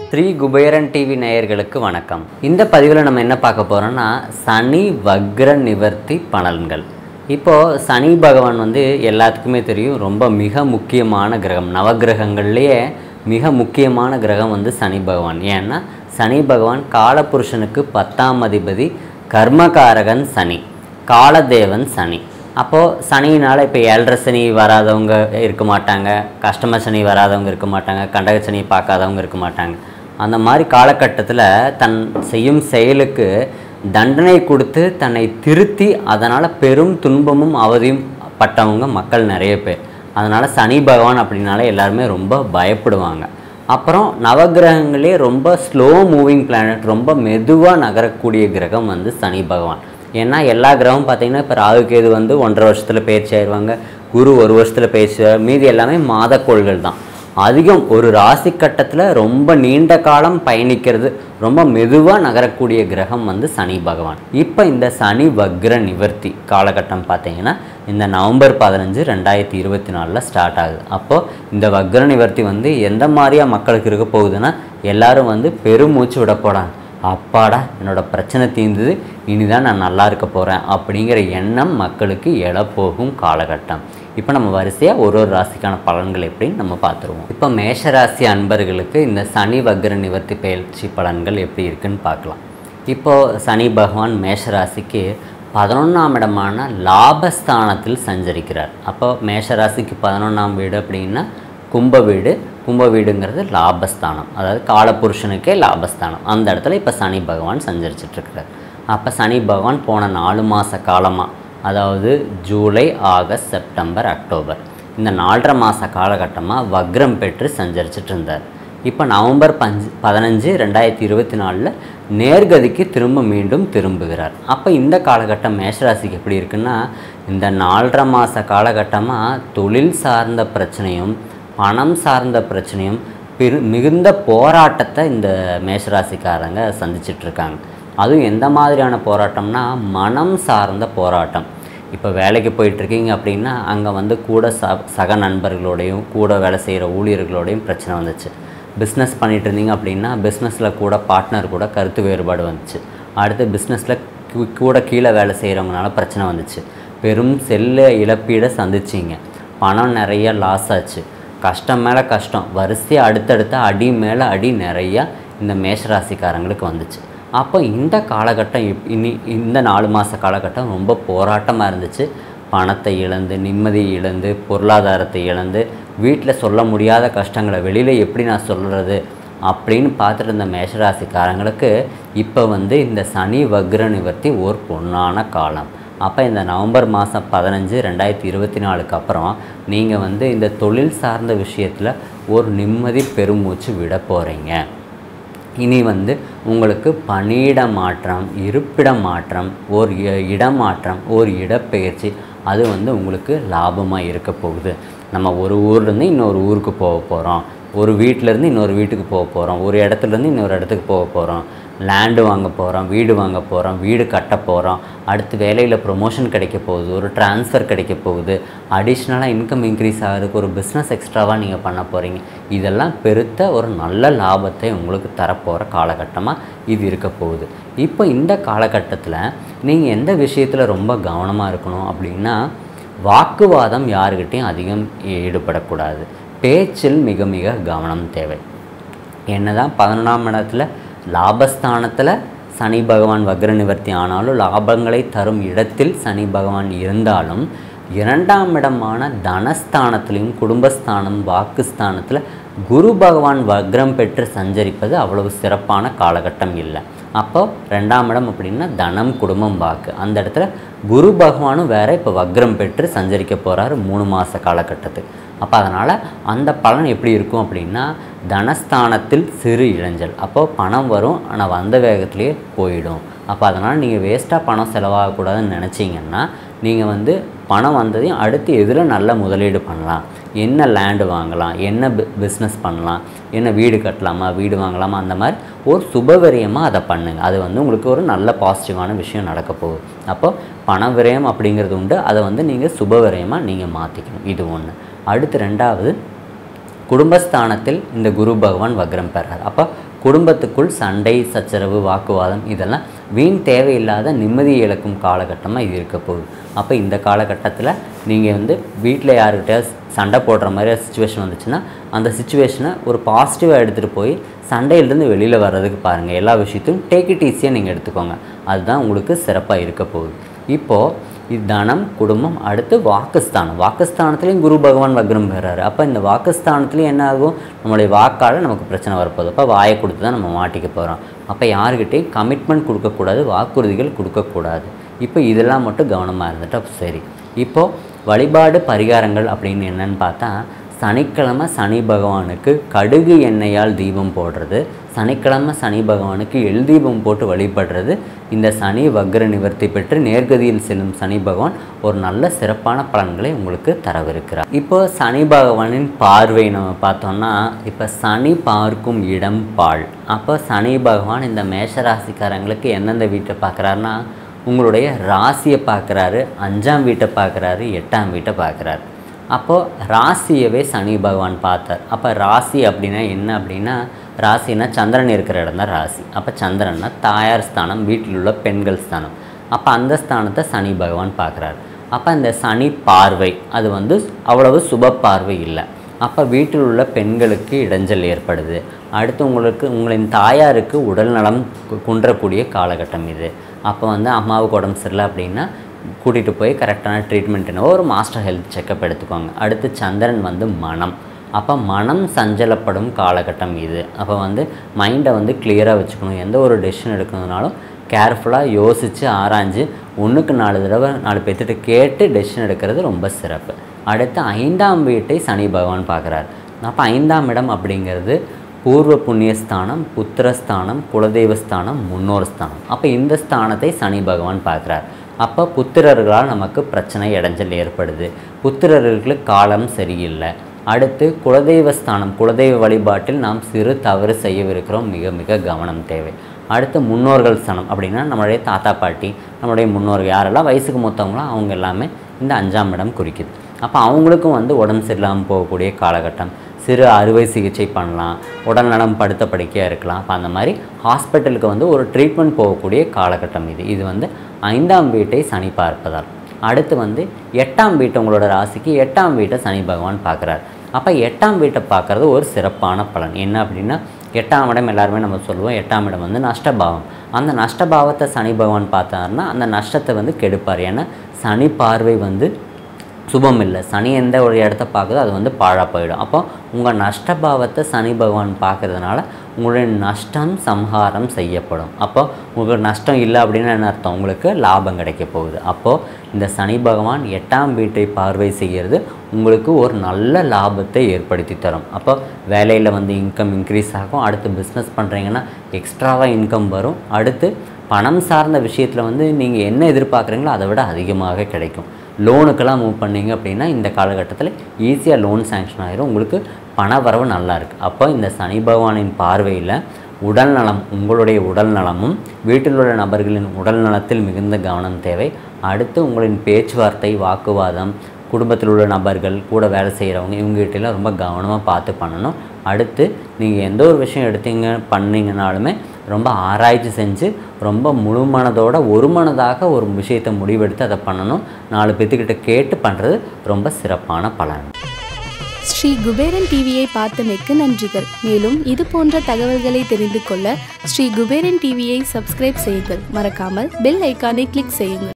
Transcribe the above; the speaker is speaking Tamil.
ஸ்ரீ குபேரன் டிவி நேயர்களுக்கு வணக்கம் இந்த பதிவில் நம்ம என்ன பார்க்க போகிறோம்னா சனி வக்ர நிவர்த்தி பலன்கள் இப்போது சனி பகவான் வந்து எல்லாத்துக்குமே தெரியும் ரொம்ப மிக முக்கியமான கிரகம் நவகிரகங்கள்லேயே மிக முக்கியமான கிரகம் வந்து சனி பகவான் ஏன்னா சனி பகவான் காலபுருஷனுக்கு பத்தாம் அதிபதி கர்மகாரகன் சனி காலதேவன் சனி அப்போது சனியினால் இப்போ ஏழரை சனி வராதவங்க இருக்க மாட்டாங்க கஷ்டம சனி வராதவங்க இருக்க மாட்டாங்க கண்டக சனி பார்க்காதவங்க இருக்க மாட்டாங்க அந்த மாதிரி காலகட்டத்தில் தன் செய்யும் செயலுக்கு தண்டனை கொடுத்து தன்னை திருத்தி அதனால் பெரும் துன்பமும் அவதியும் பட்டவங்க மக்கள் நிறைய பேர் அதனால் சனி பகவான் அப்படின்னாலே எல்லாருமே ரொம்ப பயப்படுவாங்க அப்புறம் நவகிரகங்களே ரொம்ப ஸ்லோ மூவிங் பிளானட் ரொம்ப மெதுவாக நகரக்கூடிய கிரகம் வந்து சனி பகவான் ஏன்னா எல்லா கிரகமும் பார்த்தீங்கன்னா இப்போ ராகு கேது வந்து ஒன்றரை வருஷத்தில் பயிற்சி ஆயிடுவாங்க குரு ஒரு வருஷத்தில் பயிற்சி ஆயிடுவாங்க. மீதி எல்லாமே மாதக்கோள்கள் தான் அதிகம் ஒரு ராசி கட்டத்தில் ரொம்ப நீண்ட காலம் பயணிக்கிறது ரொம்ப மெதுவாக நகரக்கூடிய கிரகம் வந்து சனி பகவான் இப்போ இந்த சனி வக்ர நிவர்த்தி காலகட்டம் பார்த்தீங்கன்னா இந்த நவம்பர் பதினஞ்சு ரெண்டாயிரத்தி இருபத்தி நாலில் ஸ்டார்ட் ஆகுது அப்போது இந்த வக்ர நிவர்த்தி வந்து எந்த மாதிரியா மக்களுக்கு இருக்க போகுதுன்னா எல்லாரும் வந்து பெருமூச்சு விட போகிறாங்க அப்பாடா என்னோட பிரச்சனை தீர்ந்தது இனிதான் நான் நல்லா இருக்க போகிறேன் அப்படிங்கிற எண்ணம் மக்களுக்கு எழப்போகும் காலகட்டம் இப்போ நம்ம வரிசையாக ஒரு ஒரு ராசிக்கான பலன்கள் எப்படின்னு நம்ம பார்த்துருவோம் இப்போ மேஷராசி அன்பர்களுக்கு இந்த சனி வக்ர நிவர்த்தி பயிற்சி பலன்கள் எப்படி இருக்குன்னு பார்க்கலாம் இப்போது சனி பகவான் மேஷராசிக்கு பதினொன்றாம் இடமான லாபஸ்தானத்தில் சஞ்சரிக்கிறார் அப்போ மேஷராசிக்கு பதினொன்றாம் வீடு அப்படின்னா கும்ப வீடு கும்ப வீடுங்கிறது லாபஸ்தானம் அதாவது காலபுருஷனுக்கே லாபஸ்தானம் அந்த இடத்துல இப்போ சனி பகவான் சஞ்சரிச்சிட்ருக்கிறார் அப்போ சனி பகவான் போன நாலு மாத காலமாக அதாவது ஜூலை ஆகஸ்ட் செப்டம்பர் அக்டோபர் இந்த நாலரை மாத காலகட்டமாக வக்ரம் பெற்று சஞ்சரிச்சிட்டு இருந்தார் இப்போ நவம்பர் பஞ்சு பதினஞ்சு ரெண்டாயிரத்தி இருபத்தி நாலில் நேர்கதிக்கு திரும்ப மீண்டும் திரும்புகிறார் அப்போ இந்த காலகட்டம் மேஷராசிக்கு எப்படி இருக்குன்னா இந்த நாலரை மாத காலகட்டமாக தொழில் சார்ந்த பிரச்சனையும் பணம் சார்ந்த பிரச்சனையும் பெரு மிகுந்த போராட்டத்தை இந்த மேஷராசிக்காரங்க சந்திச்சிட்ருக்காங்க அதுவும் எந்த மாதிரியான போராட்டம்னா மனம் சார்ந்த போராட்டம் இப்போ வேலைக்கு போயிட்டுருக்கீங்க அப்படின்னா அங்கே வந்து கூட ச சக நண்பர்களோடையும் கூட வேலை செய்கிற ஊழியர்களோடையும் பிரச்சனை வந்துச்சு பிஸ்னஸ் பண்ணிட்டு இருந்தீங்க அப்படின்னா பிஸ்னஸில் கூட பார்ட்னர் கூட கருத்து வேறுபாடு வந்துச்சு அடுத்து பிஸ்னஸில் கூட கீழே வேலை செய்கிறவங்கனால பிரச்சனை வந்துச்சு பெரும் செல்ல இழப்பீடை சந்திச்சிங்க பணம் நிறைய லாஸ் ஆச்சு கஷ்டம் மேலே கஷ்டம் வரிசையாக அடுத்தடுத்த அடி மேலே அடி நிறையா இந்த மேஷராசிக்காரங்களுக்கு வந்துச்சு அப்போ இந்த காலகட்டம் இப் இனி இந்த நாலு மாத காலகட்டம் ரொம்ப போராட்டமாக இருந்துச்சு பணத்தை இழந்து நிம்மதியை இழந்து பொருளாதாரத்தை இழந்து வீட்டில் சொல்ல முடியாத கஷ்டங்களை வெளியில் எப்படி நான் சொல்கிறது அப்படின்னு பார்த்துட்டு இருந்த மேஷராசிக்காரங்களுக்கு இப்போ வந்து இந்த சனி வக்ர நிவர்த்தி ஒரு பொன்னான காலம் அப்போ இந்த நவம்பர் மாதம் பதினஞ்சு ரெண்டாயிரத்தி இருபத்தி நாலுக்கு அப்புறம் நீங்கள் வந்து இந்த தொழில் சார்ந்த விஷயத்தில் ஒரு நிம்மதி பெருமூச்சு விட போகிறீங்க இனி வந்து உங்களுக்கு பணியிட மாற்றம் இருப்பிட மாற்றம் ஒரு இ- இடமாற்றம் ஒரு இடப்பெயர்ச்சி அது வந்து உங்களுக்கு லாபமாக இருக்க போகுது நம்ம ஒரு ஊர்லேருந்து இன்னொரு ஊருக்கு போக போகிறோம் ஒரு வீட்டிலேருந்து இன்னொரு வீட்டுக்கு போக போகிறோம் ஒரு இடத்துலேருந்து இன்னொரு இடத்துக்கு போக போகிறோம் லேண்டு வாங்க போகிறோம் வீடு வாங்க போகிறோம் வீடு கட்ட போகிறோம் அடுத்து வேலையில் ப்ரொமோஷன் கிடைக்க போகுது ஒரு ட்ரான்ஸ்ஃபர் கிடைக்க போகுது அடிஷ்னலாக இன்கம் இன்க்ரீஸ் ஆகிறதுக்கு ஒரு பிஸ்னஸ் எக்ஸ்ட்ராவாக நீங்கள் பண்ண போகிறீங்க இதெல்லாம் பெருத்த ஒரு நல்ல லாபத்தை உங்களுக்கு தரப்போகிற காலகட்டமாக இது இருக்க போகுது இப்போ இந்த காலகட்டத்தில் நீங்கள் எந்த விஷயத்தில் ரொம்ப கவனமாக இருக்கணும் அப்படின்னா வாக்குவாதம் யாருக்கிட்டையும் அதிகம் ஈடுபடக்கூடாது பேச்சில் மிக மிக கவனம் தேவை என்னதான் பதினொன்றாம் இடத்துல லாபஸ்தானத்தில் சனி பகவான் வக்ர நிவர்த்தி ஆனாலும் லாபங்களை தரும் இடத்தில் சனி பகவான் இருந்தாலும் இரண்டாம் இடமான தனஸ்தானத்திலையும் குடும்பஸ்தானம் வாக்குஸ்தானத்தில் குரு பகவான் வக்ரம் பெற்று சஞ்சரிப்பது அவ்வளவு சிறப்பான காலகட்டம் இல்லை அப்போ ரெண்டாம் இடம் அப்படின்னா தனம் குடும்பம் வாக்கு அந்த இடத்துல குரு பகவானும் வேற இப்போ வக்ரம் பெற்று சஞ்சரிக்க போகிறாரு மூணு மாத காலகட்டத்துக்கு அப்போ அதனால் அந்த பலன் எப்படி இருக்கும் அப்படின்னா தனஸ்தானத்தில் சிறு இளைஞல் அப்போது பணம் வரும் ஆனால் வந்த வேகத்திலேயே போயிடும் அப்போ அதனால் நீங்கள் வேஸ்ட்டாக பணம் செலவாகக்கூடாதுன்னு நினச்சிங்கன்னா நீங்கள் வந்து பணம் வந்ததையும் அடுத்து எதில் நல்ல முதலீடு பண்ணலாம் என்ன லேண்டு வாங்கலாம் என்ன பி பிஸ்னஸ் பண்ணலாம் என்ன வீடு கட்டலாமா வீடு வாங்கலாமா அந்த மாதிரி ஒரு சுபவிரயமாக அதை பண்ணுங்க அது வந்து உங்களுக்கு ஒரு நல்ல பாசிட்டிவான விஷயம் நடக்க போகுது அப்போ பண விரயம் அப்படிங்கிறது உண்டு அதை வந்து நீங்கள் சுபவிரயமாக நீங்கள் மாற்றிக்கணும் இது ஒன்று அடுத்து ரெண்டாவது குடும்பஸ்தானத்தில் இந்த குரு பகவான் வக்ரம் பெறார் அப்போ குடும்பத்துக்குள் சண்டை சச்சரவு வாக்குவாதம் இதெல்லாம் வீண் தேவையில்லாத நிம்மதியை இழக்கும் காலகட்டமாக இது இருக்க போகுது அப்போ இந்த காலகட்டத்தில் நீங்கள் வந்து வீட்டில் யாருக்கிட்ட சண்டை போடுற மாதிரி சுச்சுவேஷன் வந்துச்சுன்னா அந்த சுச்சுவேஷனை ஒரு பாசிட்டிவாக எடுத்துகிட்டு போய் சண்டையிலேருந்து வெளியில் வர்றதுக்கு பாருங்கள் எல்லா விஷயத்தையும் டேக் இட் ஈஸியாக நீங்கள் எடுத்துக்கோங்க அதுதான் உங்களுக்கு சிறப்பாக இருக்க போகுது இப்போது இது தனம் குடும்பம் அடுத்து வாக்குஸ்தானம் வாக்குஸ்தானத்துலேயும் குரு பகவான் வக்ரம் பெறாரு அப்போ இந்த வாக்குஸ்தானத்துலேயும் என்ன ஆகும் நம்மளுடைய வாக்கால் நமக்கு பிரச்சனை வரப்போகுது அப்போ வாயை கொடுத்து தான் நம்ம மாட்டிக்க போகிறோம் அப்போ யாருக்கிட்டையும் கமிட்மெண்ட் கொடுக்கக்கூடாது வாக்குறுதிகள் கொடுக்கக்கூடாது இப்போ இதெல்லாம் மட்டும் கவனமாக இருந்துட்டா சரி இப்போது வழிபாடு பரிகாரங்கள் அப்படின்னு என்னன்னு பார்த்தா சனிக்கிழமை சனி பகவானுக்கு கடுகு எண்ணெயால் தீபம் போடுறது சனிக்கிழமை சனி பகவானுக்கு எள் தீபம் போட்டு வழிபடுறது இந்த சனி வக்ர நிவர்த்தி பெற்று நேர்கதியில் செல்லும் சனி பகவான் ஒரு நல்ல சிறப்பான பலன்களை உங்களுக்கு தரவிருக்கிறார் இப்போ சனி பகவானின் பார்வை நம்ம பார்த்தோம்னா இப்போ சனி பார்க்கும் இடம் பால் அப்போ சனி பகவான் இந்த மேஷராசிக்காரங்களுக்கு எந்தெந்த வீட்டை பார்க்குறாருன்னா உங்களுடைய ராசியை பார்க்குறாரு அஞ்சாம் வீட்டை பார்க்குறாரு எட்டாம் வீட்டை பார்க்குறாரு அப்போது ராசியவே சனி பகவான் பார்த்தார் அப்போ ராசி அப்படின்னா என்ன அப்படின்னா ராசினா சந்திரன் இருக்கிற இடம் தான் ராசி அப்போ சந்திரன்னா தாயார் ஸ்தானம் வீட்டில் உள்ள பெண்கள் ஸ்தானம் அப்போ அந்த ஸ்தானத்தை சனி பகவான் பார்க்குறாரு அப்போ இந்த சனி பார்வை அது வந்து அவ்வளவு சுப பார்வை இல்லை அப்போ வீட்டில் உள்ள பெண்களுக்கு இடைஞ்சல் ஏற்படுது அடுத்து உங்களுக்கு உங்களின் தாயாருக்கு உடல் நலம் கு- குன்றக்கூடிய காலகட்டம் இது அப்போ வந்து அம்மாவுக்கு உடம்பு சரியில்லை அப்படின்னா கூட்டிகிட்டு போய் கரெக்டான ட்ரீட்மெண்ட் என்னவோ ஒரு மாஸ்டர் ஹெல்த் செக்கப் எடுத்துக்கோங்க அடுத்து சந்திரன் வந்து மனம் அப்போ மனம் சஞ்சலப்படும் காலகட்டம் இது அப்போ வந்து மைண்டை வந்து கிளியராக வச்சுக்கணும் எந்த ஒரு டெசிஷன் எடுக்கணும்னாலும் கேர்ஃபுல்லாக யோசித்து ஆராய்ஞ்சு ஒன்றுக்கு நாலு தடவை நாலு பேர்த்திட்ட கேட்டு டெசிஷன் எடுக்கிறது ரொம்ப சிறப்பு அடுத்து ஐந்தாம் வீட்டை சனி பகவான் பார்க்குறாரு அப்போ ஐந்தாம் இடம் அப்படிங்கிறது பூர்வ புண்ணியஸ்தானம் புத்திரஸ்தானம் குலதெய்வஸ்தானம் முன்னோர் ஸ்தானம் அப்போ இந்த ஸ்தானத்தை சனி பகவான் பார்க்குறார் அப்போ புத்திரர்களால் நமக்கு பிரச்சனை இடைஞ்சல் ஏற்படுது புத்திரர்களுக்கு காலம் சரியில்லை அடுத்து குலதெய்வ ஸ்தானம் குலதெய்வ வழிபாட்டில் நாம் சிறு தவறு செய்யவிருக்கிறோம் மிக மிக கவனம் தேவை அடுத்து முன்னோர்கள் ஸ்தானம் அப்படின்னா நம்மளுடைய தாத்தா பாட்டி நம்மளுடைய முன்னோர்கள் யாரெல்லாம் வயசுக்கு மூத்தவங்களோ அவங்க எல்லாமே இந்த அஞ்சாம் இடம் குறிக்குது அப்போ அவங்களுக்கும் வந்து உடம்பு சரியில்லாமல் போகக்கூடிய காலகட்டம் சிறு அறுவை சிகிச்சை பண்ணலாம் உடல்நலம் படுத்த படுக்கையாக இருக்கலாம் அப்போ அந்த மாதிரி ஹாஸ்பிட்டலுக்கு வந்து ஒரு ட்ரீட்மெண்ட் போகக்கூடிய காலகட்டம் இது இது வந்து ஐந்தாம் வீட்டை சனி பார்ப்பதால் அடுத்து வந்து எட்டாம் வீட்டை உங்களோட ராசிக்கு எட்டாம் வீட்டை சனி பகவான் பார்க்குறாரு அப்போ எட்டாம் வீட்டை பார்க்குறது ஒரு சிறப்பான பலன் என்ன அப்படின்னா எட்டாம் இடம் எல்லாருமே நம்ம சொல்லுவோம் எட்டாம் இடம் வந்து நஷ்டபாவம் அந்த நஷ்டபாவத்தை சனி பகவான் பார்த்தாருன்னா அந்த நஷ்டத்தை வந்து கெடுப்பார் ஏன்னா சனி பார்வை வந்து சுபம் இல்லை சனி எந்த ஒரு இடத்த பார்க்குதோ அது வந்து பாழாக போயிடும் அப்போ உங்கள் நஷ்டபாவத்தை சனி பகவான் பார்க்கறதுனால உங்களுடைய நஷ்டம் சம்ஹாரம் செய்யப்படும் அப்போ உங்களுக்கு நஷ்டம் இல்லை அப்படின்னு என்ன அர்த்தம் உங்களுக்கு லாபம் கிடைக்க போகுது அப்போது இந்த சனி பகவான் எட்டாம் வீட்டை பார்வை செய்கிறது உங்களுக்கு ஒரு நல்ல லாபத்தை ஏற்படுத்தி தரும் அப்போ வேலையில் வந்து இன்கம் இன்க்ரீஸ் ஆகும் அடுத்து பிஸ்னஸ் பண்ணுறீங்கன்னா எக்ஸ்ட்ராவாக இன்கம் வரும் அடுத்து பணம் சார்ந்த விஷயத்தில் வந்து நீங்கள் என்ன எதிர்பார்க்குறீங்களோ அதை விட அதிகமாக கிடைக்கும் லோனுக்கெல்லாம் மூவ் பண்ணீங்க அப்படின்னா இந்த காலகட்டத்தில் ஈஸியாக லோன் சேங்ஷன் ஆயிரும் உங்களுக்கு பண வரவு நல்லா இருக்குது அப்போ இந்த சனி பகவானின் பார்வையில் உடல் நலம் உங்களுடைய உடல் நலமும் வீட்டில் உள்ள நபர்களின் உடல் நலத்தில் மிகுந்த கவனம் தேவை அடுத்து உங்களின் பேச்சுவார்த்தை வாக்குவாதம் குடும்பத்தில் உள்ள நபர்கள் கூட வேலை செய்கிறவங்க இவங்ககிட்டலாம் ரொம்ப கவனமாக பார்த்து பண்ணணும் அடுத்து நீங்கள் எந்த ஒரு விஷயம் எடுத்தீங்க பண்ணீங்கனாலுமே ரொம்ப ஆராய்ச்சி செஞ்சு ரொம்ப முழு மனதோட ஒரு மனதாக ஒரு விஷயத்தை முடிவெடுத்து அதை பண்ணணும் நாலு பேர்த்துக்கிட்ட கேட்டு பண்ணுறது ரொம்ப சிறப்பான பலன் ஸ்ரீ குபேரன் டிவியை பார்த்தமைக்கு நன்றிகள் மேலும் இது போன்ற தகவல்களை தெரிந்து கொள்ள ஸ்ரீ குபேரன் டிவியை சப்ஸ்கிரைப் செய்யுங்கள் மறக்காமல் பெல் ஐக்கானை கிளிக் செய்யுங்கள்